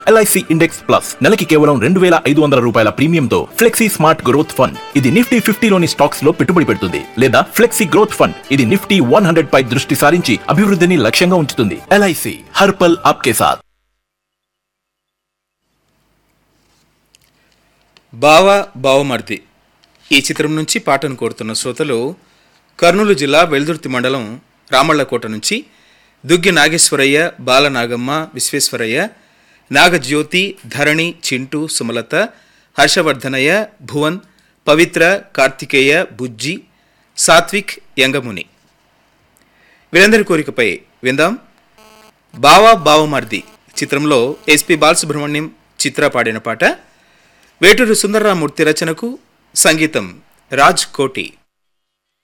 LIC index plus నెలకి కేవలం రెండు వేల ఐదు వందల రూపాయల ప్రీమియంతో ఫ్లెక్సీ స్మార్ట్ గ్రోత్ ఫండ్ ఇది నిఫ్టీ ఫిఫ్టీలోని స్టాక్స్ లో పెట్టుబడి పెడుతుంది లేదా ఫ్లెక్సీ గ్రోత్ ఫండ్ ఇది నిఫ్టీ వన్ హండ్రెడ్ పై దృష్టి సారించి అభివృద్ధిని లక్ష్యంగా ఉంచుతుంది ఎల్ఐసి హర్పల్ ఆప్కే సాత్ బావ బావమర్ది ఈ చిత్రం నుంచి పాటను కోరుతున్న శ్రోతలు కర్నూలు జిల్లా వెల్దుర్తి మండలం రామళ్ళకోట నుంచి దుగ్గి నాగేశ్వరయ్య బాలనాగమ్మ విశ్వేశ్వరయ్య నాగజ్యోతి ధరణి చింటూ సుమలత హర్షవర్ధనయ్య భువన్ పవిత్ర కార్తికేయ బుజ్జి సాత్విక్ యంగముని వీరందరి కోరికపై విందాం బావా బావమర్ది చిత్రంలో ఎస్పి బాలసుబ్రహ్మణ్యం చిత్ర పాడిన పాట వేటూరు సుందర్రామూర్తి రచనకు సంగీతం రాజ్ కోటి